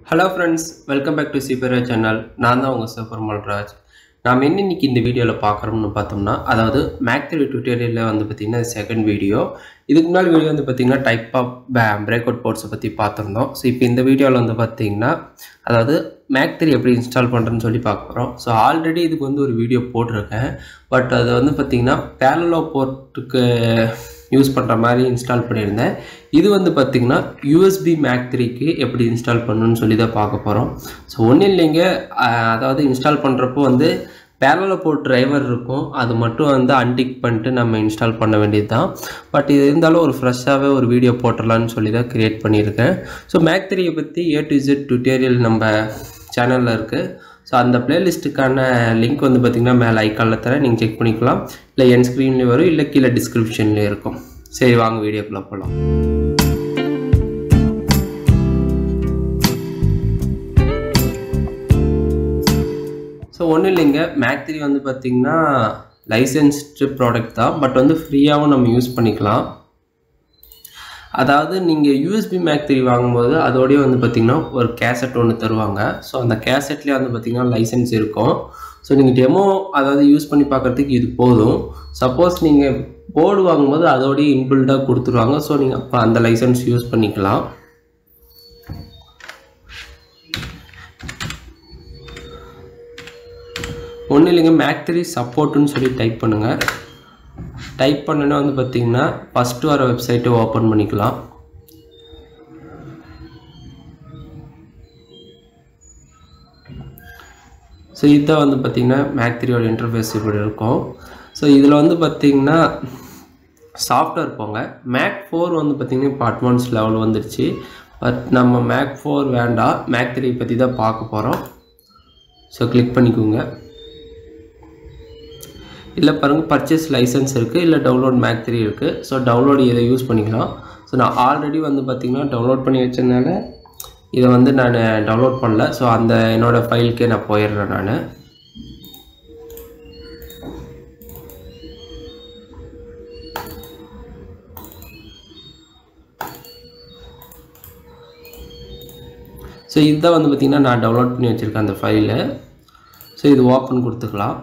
hello friends welcome back to சிபேரா channel நான் தான் உங்கள் சிவபெருமாள் ராஜ் நாம் என்ன இன்னைக்கு இந்த வீடியோவில் பார்க்குறோம்னு பார்த்தோம்னா அதாவது மேக் த்ரீ டுட்டோரியலில் வந்து பார்த்திங்கன்னா செகண்ட் வீடியோ இதுக்கு முன்னாடி வீடியோ வந்து பார்த்திங்கன்னா டைப் ஆஃப் பிரேக் அவுட் போர்ட்ஸை பற்றி பார்த்துருந்தோம் ஸோ இப்போ இந்த வீடியோவில் வந்து பார்த்திங்கன்னா அதாவது மேக் த்ரீ எப்படி இன்ஸ்டால் பண்ணுறேன்னு சொல்லி பார்க்க போகிறோம் ஸோ ஆல்ரெடி இதுக்கு வந்து ஒரு வீடியோ போட்டிருக்கேன் பட் அது வந்து பார்த்திங்கன்னா பேரலோ போர்ட்டுக்கு யூஸ் பண்ணுற மாதிரி இன்ஸ்டால் பண்ணியிருந்தேன் இது வந்து பார்த்திங்கன்னா யூஎஸ்பி மேக் த்ரீக்கு எப்படி இன்ஸ்டால் பண்ணணும்னு சொல்லி தான் பார்க்க போகிறோம் ஸோ ஒன்றும் இல்லைங்க அஹ் அதாவது இன்ஸ்டால் பண்ணுறப்போ வந்து பேரலில் போர்ட் டிரைவர் இருக்கும் அது மட்டும் வந்து அன்டிக் பண்ணிட்டு நம்ம இன்ஸ்டால் பண்ண வேண்டியது தான் பட் இது இருந்தாலும் ஒரு ஃப்ரெஷ்ஷாகவே ஒரு வீடியோ போட்டுடலான்னு சொல்லி தான் க்ரியேட் பண்ணியிருக்கேன் ஸோ மேக் த்ரீயை பற்றி ஏ டு இசட் டுட்டோரியல் நம்ம சேனலில் இருக்குது ஸோ அந்த பிளேலிஸ்ட்டுக்கான லிங்க் வந்து பார்த்திங்கன்னா மேலே ஐக்கானில் தரேன் நீங்கள் செக் பண்ணிக்கலாம் இல்லை என் ஸ்க்ரீன்லேயும் வரும் இல்லை கீழே டிஸ்கிரிப்ஷன்லேயும் இருக்கும் சரி வாங்க வீடியோக்குள்ளே போகலாம் ஸோ ஒன்றும் இல்லைங்க மேக் த்ரீ வந்து பார்த்திங்கன்னா லைசன்ஸ்டு ப்ராடக்ட் தான் பட் வந்து ஃப்ரீயாகவும் நம்ம யூஸ் பண்ணிக்கலாம் அதாவது நீங்கள் யூஎஸ்பி மேக் த்ரீ வாங்கும்போது அதோடய வந்து பார்த்திங்கன்னா ஒரு கேசட் ஒன்று தருவாங்க ஸோ அந்த கேசட்லேயே வந்து பார்த்திங்கன்னா லைசன்ஸ் இருக்கும் ஸோ நீங்கள் டெமோ அதாவது யூஸ் பண்ணி பார்க்குறதுக்கு இது போதும் சப்போஸ் நீங்கள் போர்டு வாங்கும்போது அதோடய இன்பில்டாக கொடுத்துருவாங்க ஸோ நீங்கள் அப்போ அந்த லைசன்ஸ் யூஸ் பண்ணிக்கலாம் ஒன்றும் இல்லைங்க மேக் த்ரீ சப்போர்ட்டுன்னு சொல்லி டைப் பண்ணுங்கள் டைப் பண்ணோன்னே வந்து பார்த்தீங்கன்னா ஃபஸ்ட்டு வர வெப்சைட்டை ஓப்பன் பண்ணிக்கலாம் ஸோ இதுதான் வந்து பார்த்திங்கன்னா மேக் த்ரீயோட இன்டர்ஃபேஸ் இப்படி இருக்கும் ஸோ இதில் வந்து பார்த்திங்கன்னா சாஃப்ட்வேர் போங்க மேக் ஃபோர் வந்து பார்த்திங்கன்னா இப்போ அட்வான்ஸ் லெவல் வந்துருச்சு பட் நம்ம மேக் ஃபோர் வேண்டாம் மேக் த்ரீ பற்றி தான் பார்க்க போகிறோம் ஸோ கிளிக் பண்ணிக்கோங்க இல்லை பாருங்கள் பர்ச்சேஸ் லைசன்ஸ் இருக்குது இல்லை டவுன்லோட் மேக் த்ரீ இருக்குது ஸோ டவுன்லோட் இதை யூஸ் பண்ணிக்கலாம் ஸோ நான் ஆல்ரெடி வந்து பார்த்திங்கன்னா டவுன்லோட் பண்ணி வச்சதுனால இதை வந்து நான் டவுன்லோட் பண்ணல ஸோ அந்த என்னோடய ஃபைலுக்கே நான் போயிடுறேன் நான் ஸோ இதுதான் வந்து பார்த்திங்கன்னா நான் டவுன்லோட் பண்ணி வச்சுருக்கேன் அந்த ஃபைலு ஸோ இது ஓப்பன் கொடுத்துக்கலாம்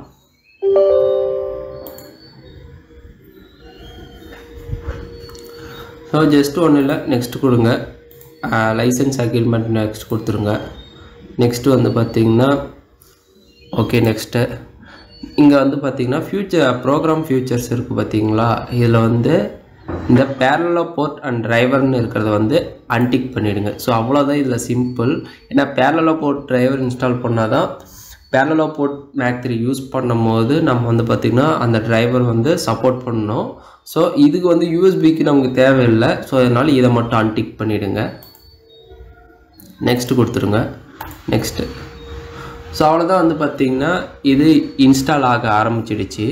ஸோ ஜஸ்ட் ஒன்றும் இல்லை நெக்ஸ்ட் கொடுங்க லைசன்ஸ் அக்ரிமெண்ட் நெக்ஸ்ட் கொடுத்துருங்க நெக்ஸ்ட்டு வந்து பார்த்திங்கன்னா ஓகே நெக்ஸ்ட்டு இங்கே வந்து பார்த்திங்கன்னா ஃப்யூச்சர் ப்ரோக்ராம் ஃபியூச்சர்ஸ் இருக்குது பார்த்தீங்களா இதில் வந்து இந்த பேரலோ போர்ட் அண்ட் டிரைவர்னு இருக்கிறத வந்து அன்டிக் பண்ணிவிடுங்க ஸோ அவ்வளோதான் இதில் சிம்பிள் ஏன்னா பேரலோ போர்ட் டிரைவர் இன்ஸ்டால் பண்ணால் தான் parallel port Mach three use பண்ணும் போது நம்ம வந்து பார்த்திங்கன்னா அந்த டிரைவர் வந்து சப்போர்ட் பண்ணணும் ஸோ இதுக்கு வந்து யூஎஸ்பிக்கு நமக்கு தேவையில்லை ஸோ அதனால் இதை மட்டும் அன்டிக் பண்ணிவிடுங்க நெக்ஸ்ட்டு கொடுத்துருங்க நெக்ஸ்ட்டு ஸோ அவ்வளோதான் வந்து பார்த்திங்கன்னா இது இன்ஸ்டால் ஆக ஆரம்பிச்சிடுச்சு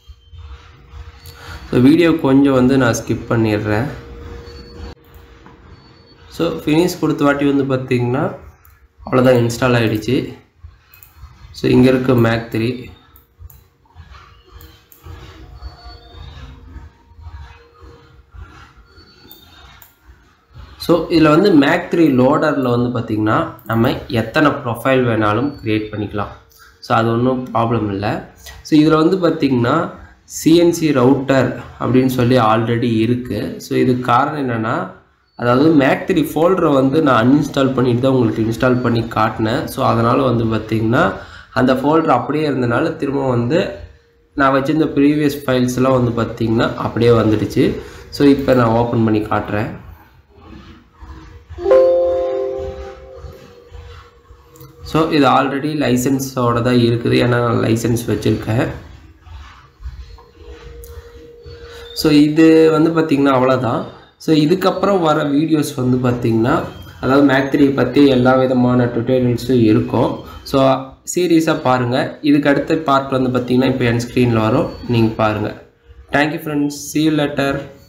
ஸோ வீடியோ கொஞ்சம் வந்து நான் ஸ்கிப் பண்ணிடுறேன் ஸோ ஃபினிஷ் கொடுத்த வாட்டி வந்து பார்த்திங்கன்னா அவ்வளோதான் இன்ஸ்டால் ஆகிடுச்சு ஸோ இங்கே இருக்க மேக் த்ரீ ஸோ இதில் வந்து மேக் த்ரீ லோடரில் வந்து பார்த்திங்கன்னா நம்ம எத்தனை ப்ரொஃபைல் வேணாலும் க்ரியேட் பண்ணிக்கலாம் ஸோ அது ஒன்றும் ப்ராப்ளம் இல்லை ஸோ இதில் வந்து பார்த்திங்கன்னா சிஎன்சி ரவுட்டர் அப்படின்னு சொல்லி ஆல்ரெடி இருக்குது ஸோ இதுக்கு காரணம் என்னென்னா அதாவது மேக் த்ரீ ஃபோல்டரை வந்து நான் அன்இன்ஸ்டால் பண்ணிட்டு தான் உங்களுக்கு இன்ஸ்டால் பண்ணி காட்டினேன் ஸோ அதனால் வந்து பார்த்திங்கன்னா அந்த ஃபோல்டர் அப்படியே இருந்தனால திரும்ப வந்து நான் வச்சிருந்த ப்ரீவியஸ் ஃபைல்ஸ்லாம் வந்து பார்த்திங்கன்னா அப்படியே வந்துடுச்சு ஸோ இப்போ நான் ஓப்பன் பண்ணி காட்டுறேன் ஸோ இது ஆல்ரெடி லைசன்ஸோட தான் இருக்குது ஏன்னா நான் லைசன்ஸ் வச்சுருக்கேன் ஸோ இது வந்து பார்த்திங்கன்னா அவ்வளோதான் ஸோ இதுக்கப்புறம் வர வீடியோஸ் வந்து பார்த்திங்கன்னா அதாவது மேக் த்ரீ பற்றி எல்லா விதமான டுட்டோரியல்ஸும் இருக்கும் ஸோ சீரியஸாக பாருங்கள் இதுக்கு அடுத்த பார்ட் வந்து பார்த்திங்கன்னா இப்போ என் ஸ்க்ரீனில் வரும் நீங்கள் பாருங்கள் thank you friends see you letter